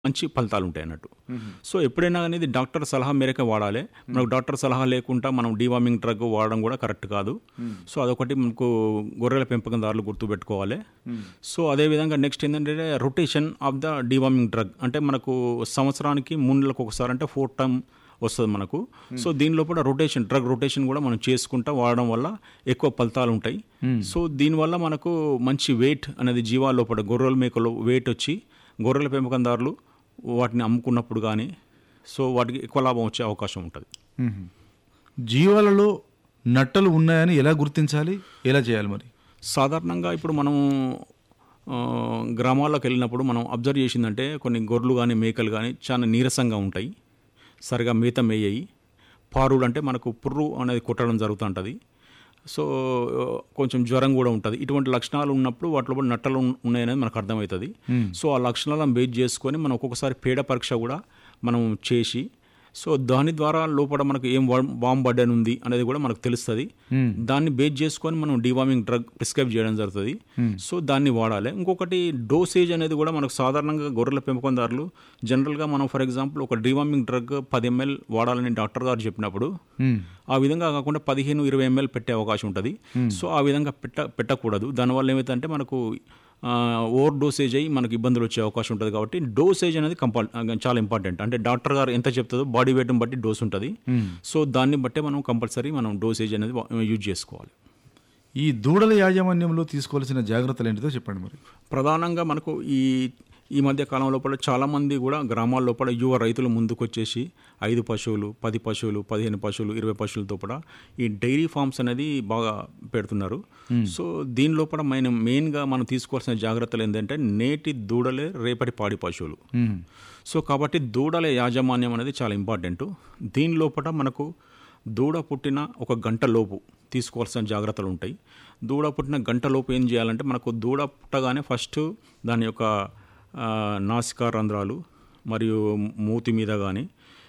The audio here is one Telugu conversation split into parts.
మంచి ఫలితాలు ఉంటాయి అన్నట్టు సో ఎప్పుడైనా అనేది డాక్టర్ సలహా మేరకే వాడాలి మనకు డాక్టర్ సలహా లేకుండా మనం డివార్మింగ్ డ్రగ్ వాడడం కూడా కరెక్ట్ కాదు సో అదొకటి మనకు గొర్రెల పెంపకందారులు గుర్తుపెట్టుకోవాలి సో అదేవిధంగా నెక్స్ట్ ఏంటంటే rotation of the deworming drug అంటే మనకు సంవత్సరానికి మూడు నెలలకు ఒకసారి అంటే ఫోర్ టైమ్ వస్తుంది మనకు సో దీనిలో కూడా రొటేషన్ డ్రగ్ రొటేషన్ కూడా మనం చేసుకుంటా వాడడం వల్ల ఎక్కువ ఫలితాలు ఉంటాయి సో దీనివల్ల మనకు మంచి వెయిట్ అనేది జీవాల లోపల గొర్రెల మేకలో వెయిట్ వచ్చి గొర్రెల పెంపకందారులు వాటిని అమ్ముకున్నప్పుడు కానీ సో వాటికి ఎక్కువ లాభం వచ్చే అవకాశం ఉంటుంది మ్మ్. జీవాలలో నట్టలు ఉన్నాయని ఎలా గుర్తించాలి ఎలా చేయాలి మరి సాధారణంగా ఇప్పుడు మనం ఆ, గ్రామాల్లోకి వెళ్ళినప్పుడు మనం అబ్జర్వ్ చేసిందంటే కొన్ని గొర్రెలు కానీ మేకలు కానీ చాలా నీరసంగా ఉంటాయి సరిగా మేత మేయ్యాయి పారుడు అంటే మనకు పుర్రు అనేది కొట్టడం జరుగుతుంటుంది సో కొంచెం జ్వరం కూడా ఉంటుంది ఇటువంటి లక్షణాలు ఉన్నప్పుడు వాటిలో కూడా నట్టలు ఉన్- ఉన్నాయనేది మనకు అర్థమవుతుంది సో ఆ లక్షణాలను బేస్ చేసుకొని మనం ఒక్కొక్కసారి పేడ పరీక్ష కూడా మనం చేసి సో దాని ద్వారా లోపల మనకు ఏం బాంబ్ బర్డెన్ ఉంది అనేది కూడా మనకు తెలుస్తుంది దాన్ని బేస్ చేసుకొని మనం డివార్మింగ్ డ్రగ్ ప్రిస్క్రైబ్ చేయడం జరుగుతుంది సో దాన్ని వాడాలి ఇంకొకటి డోసేజ్ అనేది కూడా మనకు సాధారణంగా గొర్రెల పెంపకందారులు జనరల్గా మనం ఫర్ ఎగ్జాంపుల్ ఒక డివార్మింగ్ డ్రగ్ పది ఎంఎల్ వాడాలని డాక్టర్ గారు చెప్పినప్పుడు మ్మ్. ఆ విధంగా కాకుండా పదిహేను ఇరవై ఎంఎల్ పెట్టే అవకాశం ఉంటుంది సో ఆ విధంగా పెట్ట పెట్టకూడదు దానివల్ల ఏమవుతుందంటే మనకు ఓవర్ డోసేజ్ అయ్యి మనకు ఇబ్బందులు వచ్చే అవకాశం ఉంటుంది కాబట్టి డోసేజ్ అనేది కంపల్ చాలా ఇంపార్టెంట్ అంటే డాక్టర్ గారు ఎంత చెప్తుందో బాడీ వెయిట్ని బట్టి డోస్ ఉంటుంది సో దాన్ని బట్టే మనం కంపల్సరీ మనం డోసేజ్ అనేది యూజ్ చేసుకోవాలి ఈ దూడల యాజమాన్యంలో తీసుకోవాల్సిన జాగ్రత్తలు ఏంటిదో చెప్పండి మరి ప్రధానంగా మనకు ఈ ఈ మధ్య కాలం లోపల చాలామంది కూడా గ్రామాల లోపల యువ రైతులు ముందుకు వచ్చేసి ఐదు పశువులు పది పశువులు పదిహేను పశువులు ఇరవై పశువులతో కూడా ఈ డైరీ ఫార్మ్స్ అనేది బాగా పెడుతున్నారు సో దీని లోపల మనం మెయిన్గా మనం తీసుకోవాల్సిన జాగ్రత్తలు ఏంటంటే నేటి దూడలే రేపటి పాడి పశువులు మ్మ్. సో కాబట్టి దూడల యాజమాన్యం అనేది చాలా ఇంపార్టెంట్ దీని లోపల మనకు దూడ పుట్టిన ఒక గంట లోపు తీసుకోవాల్సిన జాగ్రత్తలు ఉంటాయి దూడ పుట్టిన గంట లోపు ఏం చేయాలంటే మనకు దూడ పుట్టగానే ఫస్ట్ దాని యొక్క ఆ, నాసికా రంధ్రాలు మరియు మూతి మీద కానీ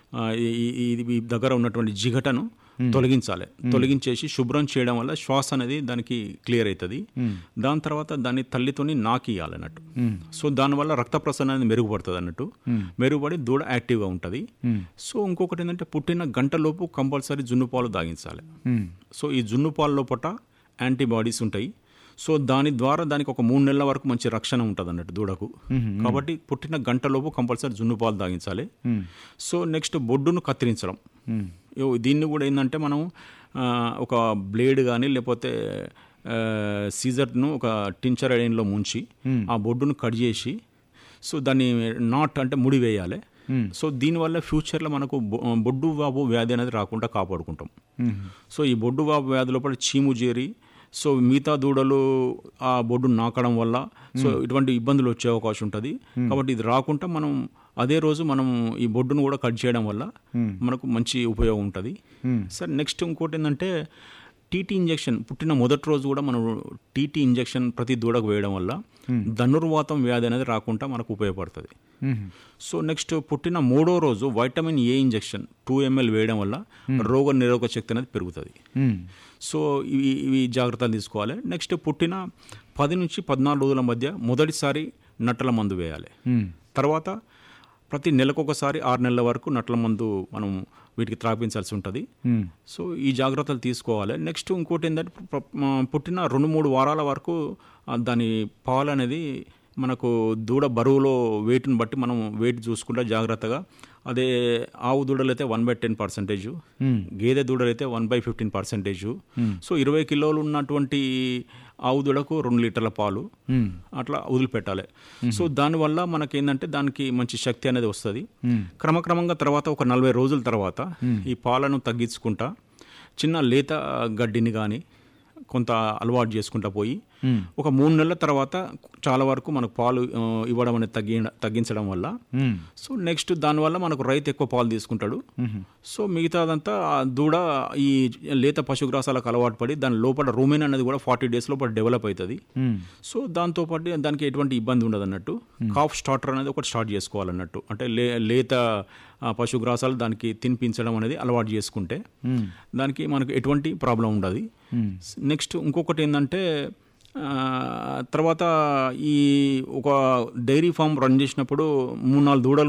ఈ దగ్గర ఉన్నటువంటి జిగటను తొలగించాలి తొలగించేసి శుభ్రం చేయడం వల్ల శ్వాస అనేది దానికి క్లియర్ అవుతుంది దాని తర్వాత దాన్ని తల్లితోని నాకియాలి అన్నట్టు సో దానివల్ల రక్త ప్రసరణ అనేది మెరుగుపడుతుంది అన్నట్టు మెరుగుపడి దూడ యాక్టివ్గా ఉంటుంది సో ఇంకొకటి ఏంటంటే పుట్టిన గంట లోపు కంపల్సరీ జున్ను పాలు దాగించాలి మ్మ్. సో ఈ జున్ను పాల లోపల యాంటీబాడీస్ ఉంటాయి సో దాని ద్వారా దానికి ఒక మూడు నెలల వరకు మంచి రక్షణ ఉంటుంది అన్నట్టు దూడకు కాబట్టి పుట్టిన గంటలోపు కంపల్సరీ జున్ను పాలు తాగించాలి సో నెక్స్ట్ బొడ్డును కత్తిరించడం మ్మ్. యో- దీన్ని కూడా ఏంటంటే మనం ఆ, ఒక బ్లేడ్ కానీ లేకపోతే ఆ, సీజర్ను ఒక టించర్ ఐడన్లో ముంచి ఆ బొడ్డును కట్ చేసి సో దాన్ని నాట్ అంటే ముడి వేయాలి సో దీనివల్ల ఫ్యూచర్లో మనకు బొ- బొడ్డు వాపు వ్యాధి అనేది రాకుండా కాపాడుకుంటాం మ్మ్. సో ఈ బొడ్డు వాపు వ్యాధి లోపల చీము చేరి సో మిగతా దూడలు ఆ బొడ్డు నాకడం వల్ల సో ఇటువంటి ఇబ్బందులు వచ్చే అవకాశం ఉంటుంది కాబట్టి ఇది రాకుండా మనం అదే రోజు మనం ఈ బొడ్డును కూడా కట్ చేయడం వల్ల మనకు మంచి ఉపయోగం ఉంటుంది సార్ నెక్స్ట్ ఇంకోటి ఏంటంటే టీటీ ఇంజెక్షన్ పుట్టిన మొదటి రోజు కూడా మనం టీటీ ఇంజెక్షన్ ప్రతి దూడకు వేయడం వల్ల ధనుర్వాతం వ్యాధి అనేది రాకుండా మనకు ఉపయోగపడుతుంది మ్మ్. సో నెక్స్ట్ పుట్టిన మూడో రోజు vitamin A injection two M L వేయడం వల్ల రోగ నిరోధక శక్తి అనేది పెరుగుతుంది మ్మ్. సో ఇవి ఇవి జాగ్రత్తలు తీసుకోవాలి నెక్స్ట్ పుట్టిన పది నుంచి పద్నాలుగు రోజుల మధ్య మొదటిసారి నట్టల మందు వేయాలి మ్మ్. తర్వాత ప్రతి నెలకొకసారి ఆరు నెలల వరకు నట్ల మందు మనం వీటికి త్రాపించాల్సి ఉంటుంది మ్మ్. సో ఈ జాగ్రత్తలు తీసుకోవాలి నెక్స్ట్ ఇంకోటి ఏంటంటే ప్ర- మ- పుట్టిన రెండు మూడు వారాల వరకు ఆ, దాని పాలు అనేది మనకు దూడ బరువులో వెయిట్ని బట్టి మనం వెయిట్ చూసుకుంటే జాగ్రత్తగా అదే ఆవు దూడలైతే వన్ బై టెన్ పర్సెంటేజ్ గేదె దూడలైతే one by fifteen percentage so ఇరవై కిలోలు ఉన్నటువంటి ఆవు దూడకు రెండు లీటర్ల పాలు మ్మ్. అట్లా వదిలిపెట్టాలి సో దానివల్ల మనకి ఏంటంటే దానికి మంచి శక్తి అనేది వస్తుంది మ్మ్. క్రమక్రమంగా తర్వాత ఒక నలభై రోజుల తర్వాత ఈ పాలను తగ్గించుకుంటా చిన్న లేత గడ్డిని కానీ కొంత అలవాటు చేసుకుంటా పోయి మ్మ్. ఒక మూడు నెలల తర్వాత చాలా వరకు మనకు పాలు ఆ, ఇవ్వడం అనేది తగ్గి తగ్గించడం వల్ల మ్మ్. సో నెక్స్ట్ దానివల్ల మనకు రైతు ఎక్కువ పాలు తీసుకుంటాడు సో మిగతాదంతా ఆ దూడ ఈ లేత పశుగ్రాసాలకు అలవాటు పడి దాని లోపల రూమెన్ అనేది కూడా ఫార్టీ డేస్ లోపల డెవలప్ అవుతుంది మ్మ్. సో దాంతో పాటు దానికి ఎటువంటి ఇబ్బంది ఉండదు అన్నట్టు కాఫ్ స్టార్టర్ అనేది ఒకటి స్టార్ట్ చేసుకోవాలన్నట్టు అంటే లే లేత ఆ, పశుగ్రాసాలు దానికి తినిపించడం అనేది అలవాటు చేసుకుంటే మ్మ్. దానికి మనకు ఎటువంటి ప్రాబ్లం ఉండదు మ్మ్. నెక్స్ట్ ఇంకొకటి ఏంటంటే ఆ, తర్వాత ఈ ఒక డైరీ ఫామ్ రన్ చేసినప్పుడు మూడు నాలుగు దూడలు